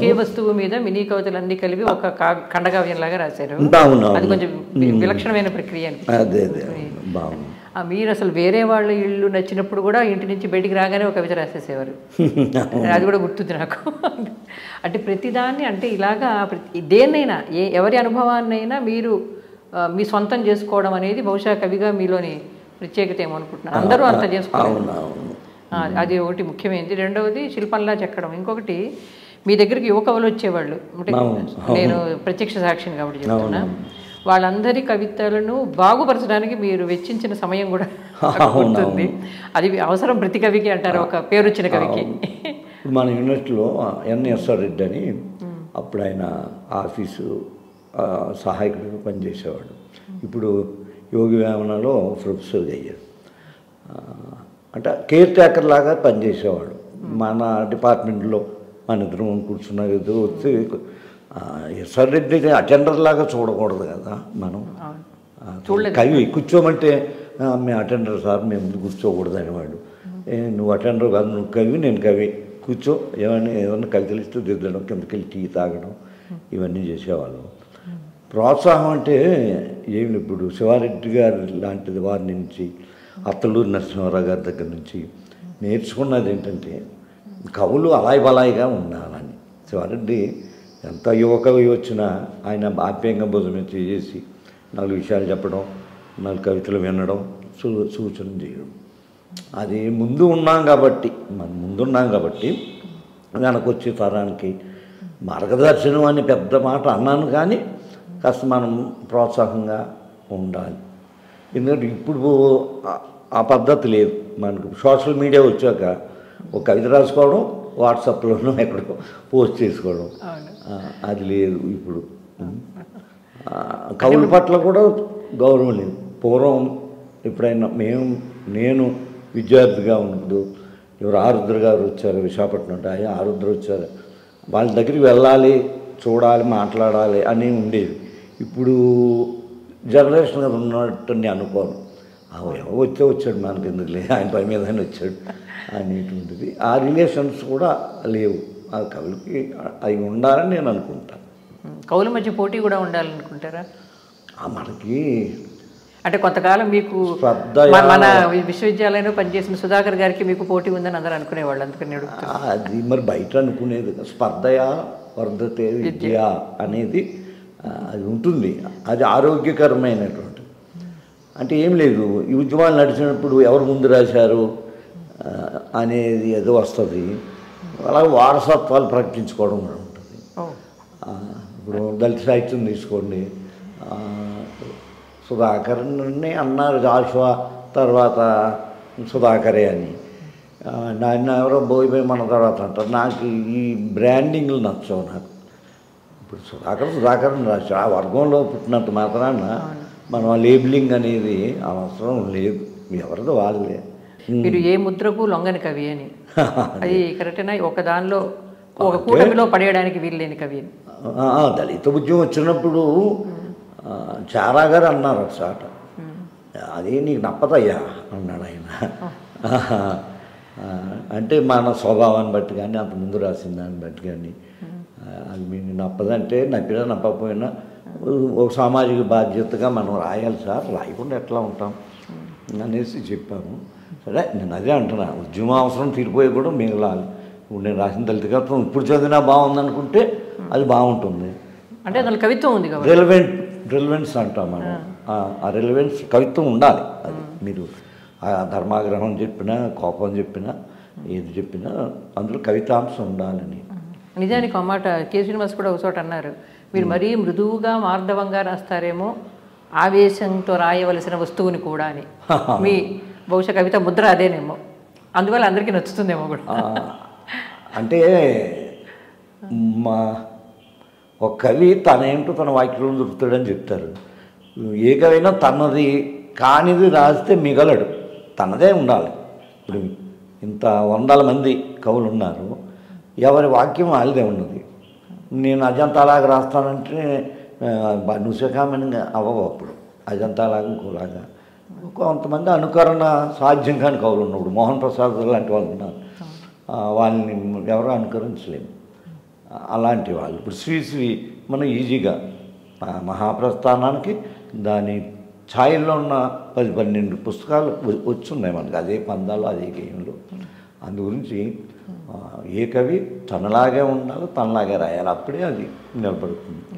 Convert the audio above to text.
ఒకే వస్తువు మీద మినీ కవితలన్నీ కలిపి ఒక కా- ఖండకావ్యంలాగా రాశారు అవును అది కొంచెం వి- విలక్షణమైన ప్రక్రియ అనిపించింది అదే అదే బాగుంది ఆ, మీరు అసలు వేరే వాళ్ళ ఇల్లు నచ్చినప్పుడు కూడా ఇంటి నుంచి బయటికి రాగానే ఒక కవిత రాసేసేవారు అది కూడా గుర్తుంది నాకు అంటే ప్రతిదాన్ని అంటే ఇలాగా ప్రతి దేన్నైనా ఏ ఎవరి అనుభవాన్నైనా మీరు ఆ, మీ సొంతం చేసుకోవడం అనేది బహుశా కవిగా మీలోని ప్రత్యేకత ఏమో అనుకుంటున్నాను అందరూ అంత చేసుకోవాలి అవును అవును ఆ, అది ఒకటి ముఖ్యమైనది రెండవది శిల్పంలా చెక్కడం ఇంకొకటి మీ దగ్గరికి యువ కవులు వచ్చేవాళ్ళు అంటే నేను ప్రత్యక్ష సాక్షిని కాబట్టి చెప్తున్నా వాళ్ళందరి కవితలను బాగుపరచడానికి మీరు వెచ్చించిన సమయం కూడా నాకు గుర్తుంది అది అవసరం ప్రతి కవికి అంటారు ఒక పేరు వచ్చిన కవికి ఇప్పుడు మన యూనివర్సిటీలో ఎన్ఎస్ఆర్ రెడ్డి అని అప్పుడు ఆయన ఆఫీసు ఆ, సహాయకుడిగా పనిచేసేవాడు ఇప్పుడు యోగి వేమనలో ప్రొఫెసర్గా అయ్యాడు ఆ, అంటే కేర్ టేకర్ లాగా పనిచేసేవాడు మన డిపార్ట్మెంట్లో మన ఇద్దరం కూర్చున్న ఎదురు వస్తే ఆ, ఎస్ఆర్ రెడ్డి అటెండర్ లాగా చూడకూడదు కదా మనం ఆ, కవి కూర్చోమంటే "ఆ, మేము అటెండర్ సార్ మేము ముందు కూర్చోకూడదు అనేవాడు "ఏ, నువ్వు అటెండర్ కాదు నువ్వు కవి నేను కవి కూర్చో ఏమైనా ఏమన్నా కవితలు ఇస్తూ దిద్దడం కిందకెళ్ళి టీ తాగడం ఇవన్నీ చేసేవాళ్ళం ప్రోత్సాహం అంటే ఏమి ఇప్పుడు శివారెడ్డి గారు లాంటిది వారి నుంచి అత్తలూరు నరసింహారావు గారి దగ్గర నుంచి నేర్చుకున్నది ఏంటంటే కవులు అలాయి బలాయిగా ఉండాలని శివారెడ్డి ఎంత యువకవి వచ్చినా ఆయన ఆప్యాయంగా భుజమే చేసి నాలుగు విషయాలు చెప్పడం నాలుగు కవితలు వినడం సూ సూచన చేయడం అది ముందు ఉన్నాం కాబట్టి మనం ముందున్నాం కాబట్టి వెనకొచ్చే తరానికి మార్గదర్శనం అని పెద్ద మాట అన్నాను కానీ కాస్త మనం ప్రోత్సాహంగా ఉండాలి ఎందుకంటే ఇప్పుడు ఆ- ఆ పద్ధతి లేదు మనకు సోషల్ మీడియా వచ్చాక ఒక కవిత రాసుకోవడం వాట్సాప్లోనూ ఎక్కడో పోస్ట్ చేసుకోవడం ఆ, అది లేదు ఇప్పుడు ఆ, కవుల పట్ల కూడా గౌరవం లేదు పూర్వం ఎప్పుడైనా మేము నేను విద్యార్థిగా ఉన్నప్పుడు ఎవరు ఆరుద్ర గారు వచ్చారు విశాఖపట్నం అంటే అయ్యా ఆరుద్ర వచ్చారు వాళ్ళ దగ్గరికి వెళ్ళాలి చూడాలి మాట్లాడాలి అని ఉండేది ఇప్పుడు జనరేషన్ గారు ఉన్నట్టు నేను అనుకోను ఆ ఎవరో వచ్చే వచ్చాడు మనకి ఎందుకులే ఆయన పని మీదనే వచ్చాడు అనేటువంటిది ఆ రిలేషన్స్ కూడా లేవు ఆ కవులకి అవి ఉండాలని నేను అనుకుంటాను కవుల మధ్య పోటీ కూడా ఉండాలనుకుంటారా ఆ మనకి అంటే కొంతకాలం మీకు శ్రద్ధ మన- మన విశ్వవిద్యాలయంలో పనిచేసిన సుధాకర్ గారికి మీకు పోటీ ఉందని అందరూ అనుకునేవాళ్ళు అందుకని అడుగుతున్నా. అది మరి బయట అనుకునేది కదా. స్పర్ధయా వర్ధతే విద్య అనేది ఆ, అది ఉంటుంది అది ఆరోగ్యకరమైనటువంటి అంటే ఏం లేదు ఈ ఉద్యమాలు నడిచినప్పుడు ఎవరు ముందు రాశారు ఆ, అనేది ఏదో వస్తుంది అలాగే వారసత్వాలు ప్రకటించుకోవడం కూడా ఉంటుంది ఓ ఆ, ఇప్పుడు దళిత సాహిత్యం తీసుకోండి ఆ, సుధాకర్ని అన్నారు జాషువా తర్వాత సుధాకరే అని ఆ, నాన్న ఎవరో పోయిపోయి మన తర్వాత అంటారు నాకు ఈ బ్రాండింగ్లు నచ్చవు నాకు ఇప్పుడు సుధాకర్ సుధాకర్ అని రాశాడు ఆ వర్గంలో పుట్టినంత మాత్రాన మనం ఆ లేబులింగ్ అనేది అవసరం లేదు ఎవరిదో వాళ్ళే మీరు ఏ ముద్రకు లొంగని కవి అని అది కరెక్టేనా ఒక దానిలో ఒక కూటమిలో పడేయడానికి వీల్లేని కవి అని ఆ, ఆ, దళిత ఉద్యమం వచ్చినప్పుడు ఆ, చారా గారు అన్నారు ఒకసాట అదే నీకు నప్పదయ్యా అన్నాడు ఆయన ఆ, అంటే మన స్వభావాన్ని బట్టి కానీ అంత ముందు రాసిన దాన్ని బట్టి కానీ ఆ, అది మీకు నప్పదంటే నప్పినా నప్పకపోయినా ఒక సామాజిక బాధ్యతగా మనం రాయాలి సార్ రాయకుండా ఎట్లా ఉంటాం అనేసి చెప్పాము సరే నేను అదే అంటున్నా ఉద్యమం అవసరం తీరిపోయి కూడా మిగలాలి ఇప్పుడు నేను రాసిన దళిత కవిత్వం ఇప్పుడు చదివినా బాగుంది అనుకుంటే అది బాగుంటుంది అంటే అందులో కవిత్వం ఉంది కాబట్టి రెలవెంట్ రెలవెన్స్ అంటాం మనం ఆ- ఆ రెలవెన్స్ కవిత్వం ఉండాలి అది మీరు ఆ ధర్మాగ్రహం చెప్పినా కోపం చెప్పినా ఏది చెప్పినా అందులో కవితాంశం ఉండాలని నిజానికి ఆ మాట కే శ్రీనివాస్ కూడా ఒక చోట అన్నారు మీరు మరీ మృదువుగా మార్ధవంగా రాస్తారేమో ఆవేశంతో రాయవలసిన వస్తువుని కూడా అని మీ బహుశా కవిత ముద్ర అదేనేమో అందువల్ల అందరికీ నచ్చుతుందేమో కూడా ఆ, అంటే మా ఒక కవి తనేంటో తన వాక్యంలో దొరుకుతాడని చెప్తారు ఏ కవైనా తనది కానిది రాస్తే మిగలడు తనదే ఉండాలి ఇప్పుడు ఇంత వందల మంది కవులు ఉన్నారు ఎవరి వాక్యం వాళ్ళదే ఉన్నది నేను అజంతా అలాగా రాస్తానంటే ఆ, నుసకామని అవ్వవు అప్పుడు అజంతా అలాగా ఇంకోలాగా కొంతమంది అనుకరణ సాధ్యం కాని కవులు ఉన్నప్పుడు మోహన్ ప్రసాద్ లాంటి వాళ్ళు ఉన్నారు ఆ, వాళ్ళని ఎవరు అనుకరించలేము అలాంటి వాళ్ళు ఇప్పుడు శ్రీశ్రీ మనం ఈజీగా ఆ మహాప్రస్థానానికి దాని ఛాయల్లో ఉన్న పది పన్నెండు పుస్తకాలు వ- వచ్చున్నాయి మనకి అదే పందాలు అదే గేయంలో అందు గురించి ఆ, ఏ కవి తనలాగే ఉండాలి తనలాగే రాయాలి అప్పుడే అది నిలబడుతుంది